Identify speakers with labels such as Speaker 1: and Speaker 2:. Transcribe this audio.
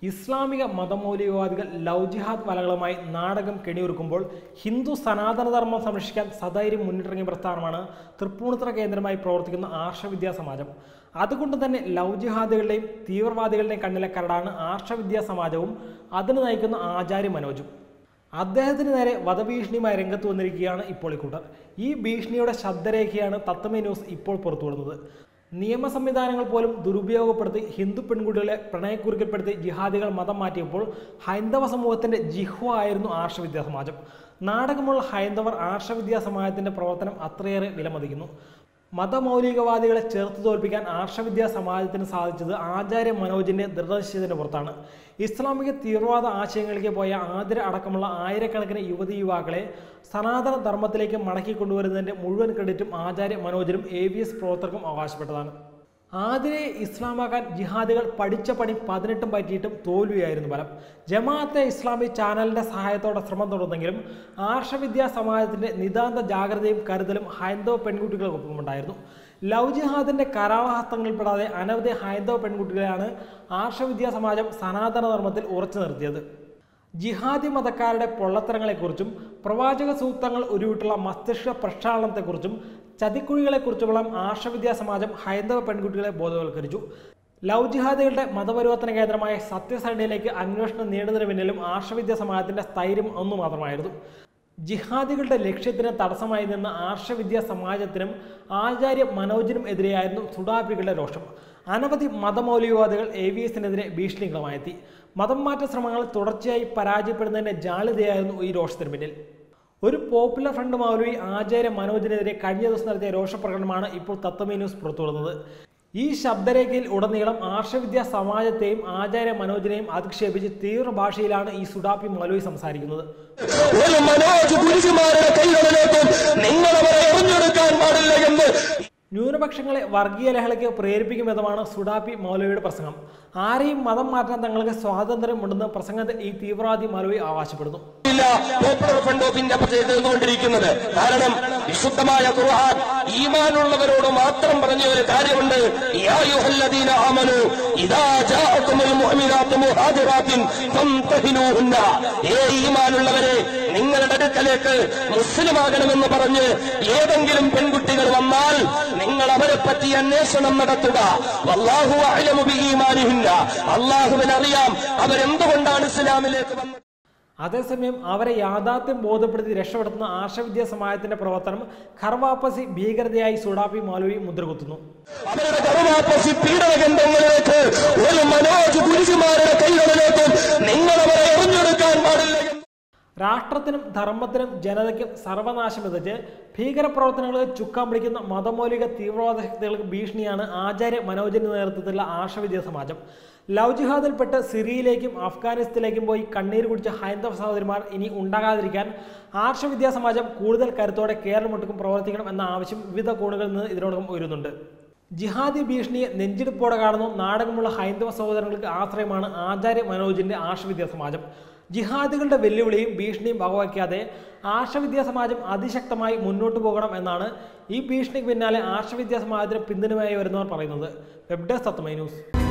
Speaker 1: ഇസ്ലാമിക മതമൗലികവാദികൾ ലവ് ജിഹാദ് വലകളുമായി നാടകം കെണിയൊരുക്കുമ്പോൾ ഹിന്ദു സനാതനധർമ്മം സംരക്ഷിക്കാൻ സധൈര്യം മുന്നിട്ടിറങ്ങിയ പ്രസ്ഥാനമാണ് തൃപ്പൂണിത്തുറ കേന്ദ്രമായി പ്രവർത്തിക്കുന്ന ആർഷവിദ്യാ സമാജം അതുകൊണ്ട് തന്നെ ലവ് ജിഹാദികളുടെയും തീവ്രവാദികളുടെയും കണ്ണിലെ കരടാണ് ആർഷവിദ്യാ സമാജവും അതിന് നയിക്കുന്ന ആചാര്യ മനോജും അദ്ദേഹത്തിന് നേരെ വധഭീഷണിയുമായി രംഗത്ത് വന്നിരിക്കുകയാണ് ഇപ്പോൾ ഇക്കൂട്ടർ ഈ ഭീഷണിയുടെ ശബ്ദരേഖയാണ് തത്വമേ ന്യൂസ് ഇപ്പോൾ പുറത്തുവിടുന്നത് നിയമ സംവിധാനങ്ങൾ പോലും ദുരുപയോഗപ്പെടുത്തി ഹിന്ദു പെൺകുട്ടികളെ പ്രണയക്കുരുക്കപ്പെടുത്തി ജിഹാദികൾ മതം മാറ്റിയപ്പോൾ ഹൈന്ദവ സമൂഹത്തിന്റെ ജിഹ്വ ആയിരുന്നു ആർഷവിദ്യാ സമാജം നാടകമുള്ള ഹൈന്ദവർ ആർഷവിദ്യാ സമാജത്തിന്റെ പ്രവർത്തനം അത്രയേറെ വിലമതിക്കുന്നു മതമൗലികവാദികളെ ചെറുത്തു തോൽപ്പിക്കാൻ ആർഷവിദ്യാ സമാജത്തിന് സാധിച്ചത് ആചാര്യ മനോജിന്റെ ദൃഢനിശ്ചയത്തിന്റെ പുറത്താണ് ഇസ്ലാമിക തീവ്രവാദ ആശയങ്ങളിലേക്ക് പോയ ആതിര അടക്കമുള്ള ആയിരക്കണക്കിന് യുവതി യുവാക്കളെ സനാതന ധർമ്മത്തിലേക്ക് മടക്കി കൊണ്ടുവരുന്നതിന്റെ മുഴുവൻ ക്രെഡിറ്റും ആചാര്യ മനോജിനും എ വി എസ് പ്രവർത്തകർക്കും അവകാശപ്പെട്ടതാണ് ആതിരെ ഇസ്ലാമാക്കാൻ ജിഹാദികൾ പഠിച്ച പണി പതിനെട്ടും പറ്റിയിട്ടും തോൽവിയായിരുന്നു ഫലം ജമാഅത്തെ ഇസ്ലാമി ചാനലിന്റെ സഹായത്തോടെ ശ്രമം തുടർന്നെങ്കിലും ആർഷവിദ്യാ സമാജത്തിന്റെ നിതാന്ത ജാഗ്രതയും കരുതലും ഹൈന്ദവ പെൺകുട്ടികൾക്കൊപ്പം ഉണ്ടായിരുന്നു ലവ് ജിഹാദിന്റെ കരാളഹസ്തങ്ങളിൽപ്പെടാതെ അനവധി ഹൈന്ദവ പെൺകുട്ടികളെയാണ് ആർഷവിദ്യാ സമാജം സനാതന ധർമ്മത്തിൽ ഉറച്ചു നിർത്തിയത് ജിഹാദി മതക്കാരുടെ പൊള്ളത്തരങ്ങളെക്കുറിച്ചും പ്രവാചക സൂക്തങ്ങൾ ഉരുവിട്ടുള്ള മസ്തിഷ്ക പ്രക്ഷാളനത്തെക്കുറിച്ചും ചതിക്കുഴികളെക്കുറിച്ചുമുള്ള ആർഷവിദ്യാ സമാജം ഹൈന്ദവ പെൺകുട്ടികളെ ബോധവൽക്കരിച്ചു ലവ് ജിഹാദികളുടെ മതപരിവർത്തന കേന്ദ്രമായ സത്യസരണിയിലേക്ക് അന്വേഷണം നേടുന്നതിന് പിന്നിലും ആർഷവിദ്യാ സമാജത്തിന്റെ സ്ഥൈര്യം ഒന്നു മാത്രമായിരുന്നു ജിഹാദികളുടെ ലക്ഷ്യത്തിന് തടസ്സമായി നിന്ന ആർഷവിദ്യാ സമാജത്തിനും ആചാര്യ മനോജിനും എതിരെയായിരുന്നു സുഡാപികളുടെ രോഷം അനവധി മതമൗലികവാദികൾ എ വി എസിനെതിരെ ഭീഷണികളുമായെത്തി മതം മാറ്റ ശ്രമങ്ങൾ തുടർച്ചയായി പരാജയപ്പെടുന്നതിന്റെ ജാള്യതയായിരുന്നു ഈ രോഷത്തിന് പിന്നിൽ ഒരു പോപ്പുലർ ഫ്രണ്ട് മൗലവി ആചാര്യ മനോജിനെതിരെ കഴിഞ്ഞ ദിവസം നടത്തിയ രോഷപ്രകടനമാണ് ഇപ്പോൾ തത്വമേ ന്യൂസ് പുറത്തുവിടുന്നത് ഈ ശബ്ദരേഖയിൽ ഉടനീളം ആർഷവിദ്യാ സമാജത്തെയും ആചാര്യ മനോജിനെയും അധിക്ഷേപിച്ച് തീവ്ര ഭാഷയിലാണ് ഈ സുഡാപ്പി മൗലവി സംസാരിക്കുന്നത്
Speaker 2: ഒരു മനോജ് കുരിശുമാരുടെ കൈകളിലേക്കും നിങ്ങൾ അവരെ എറിഞ്ഞെടുക്കാൻ പാടില്ല എന്ന്
Speaker 1: ന്യൂനപക്ഷങ്ങളെ വർഗീയ ലഹളയ്ക്ക് പ്രേരിപ്പിക്കുമെന്നതാണ് സുഡാപ്പി മൗലവിയുടെ പ്രസംഗം ആരെയും മതം മാറ്റാൻ തങ്ങൾക്ക് സ്വാതന്ത്ര്യമുണ്ടെന്ന് പ്രസംഗത്തിൽ ഈ തീവ്രവാദി മൗലവി അവകാശപ്പെടുന്നു
Speaker 2: ഇല്ല പോപ്പുലർ ഫ്രണ്ട് ഓഫ് ഇന്ത്യ ചെയ്തുകൊണ്ടിരിക്കുന്നത് കാരണം വിശുദ്ധമായ ഖുർആൻ ഈമാനുള്ളവരോട് മാത്രം പറഞ്ഞ ഒരു കാര്യമുണ്ട് യാ അയ്യുഹല്ലദീന ആമനു ഇദാ ജാഅകുമുൽ മുഅ്മിനാത്തു മുഹാജിറാത്തിൻ ഫംതഹിനൂഹുന്ന ഏ ഈമാനുള്ളവരെ നിങ്ങളുടെ അടുക്കലേക്ക് മുസ്ലിമാകണമെന്ന് പറഞ്ഞ് ഏതെങ്കിലും പെൺകുട്ടികൾ വന്നാൽ നിങ്ങൾ അവരെ പറ്റി അന്വേഷണം നടത്തുക വല്ലാഹു അഅലമു ബിഈമാനിഹിന്ന അല്ലാഹുവിനറിയാം അവരെന്തുകൊണ്ടാണ് ഇസ്ലാമിലേക്ക് വന്നത്
Speaker 1: അതേസമയം അവരെ യാഥാർത്ഥ്യം ബോധപ്പെടുത്തി രക്ഷപ്പെടുത്തുന്ന ആർഷവിദ്യാ സമാജത്തിന്റെ പ്രവർത്തനം ഖർവാപ്പസി ഭീകരതയായി സുഡാപ്പി മൗലവി മുദ്രകുത്തുന്നു
Speaker 2: അവരുടെ കറുവാപ്പസി പീഡനകന്ധങ്ങളിലേക്ക് ഒരു മനോജ് കുരിശുമാരുടെ കൈകളിലേക്കും നിങ്ങൾ അവരെ എറിഞ്ഞെടുക്കാൻ പാടില്ല എന്ന്
Speaker 1: രാഷ്ട്രത്തിനും ധർമ്മത്തിനും ജനതയ്ക്കും സർവനാശം വിതച്ച് ഭീകരപ്രവർത്തനങ്ങളിൽ ചുക്കാൻ പിടിക്കുന്ന മതമൗലിക തീവ്രവാദ ശക്തികൾക്ക് ഭീഷണിയാണ് ആചാര്യ മനോജിന്റെ നേതൃത്വത്തിലുള്ള ആർഷവിദ്യാ സമാജം ലവ് ജിഹാദിൽപ്പെട്ട് സിറിയയിലേക്കും അഫ്ഗാനിസ്ഥാനിലേക്കും പോയി കണ്ണീര് കുടിച്ച ഹൈന്ദവ സഹോദരിമാർ ഇനി ഉണ്ടാകാതിരിക്കാൻ ആർഷവിദ്യാ സമാജം കൂടുതൽ കരുത്തോടെ കേരളമൊട്ടുക്കും പ്രവർത്തിക്കണം എന്ന ആവശ്യം വിവിധ കോണുകളിൽ നിന്ന് ഇതിനോടകം ഉയരുന്നുണ്ട് ജിഹാദി ഭീഷണിയെ നെഞ്ചെടുപ്പോടെ കാണുന്ന നാടകമുള്ള ഹൈന്ദവ സഹോദരങ്ങൾക്ക് ആശ്രയമാണ് ആചാര്യ മനോജിന്റെ ആർഷവിദ്യാ സമാജം ജിഹാദികളുടെ വെല്ലുവിളിയും ഭീഷണിയും വകവയ്ക്കാതെ ആർഷവിദ്യാ സമാജം അതിശക്തമായി മുന്നോട്ട് പോകണം എന്നാണ് ഈ ഭീഷണിക്ക് പിന്നാലെ ആർഷവിദ്യാ സമാജത്തിന് പിന്തുണയായി വരുന്നവർ പറയുന്നത് വെബ് ഡെസ്ക് തത്വമൈ ന്യൂസ്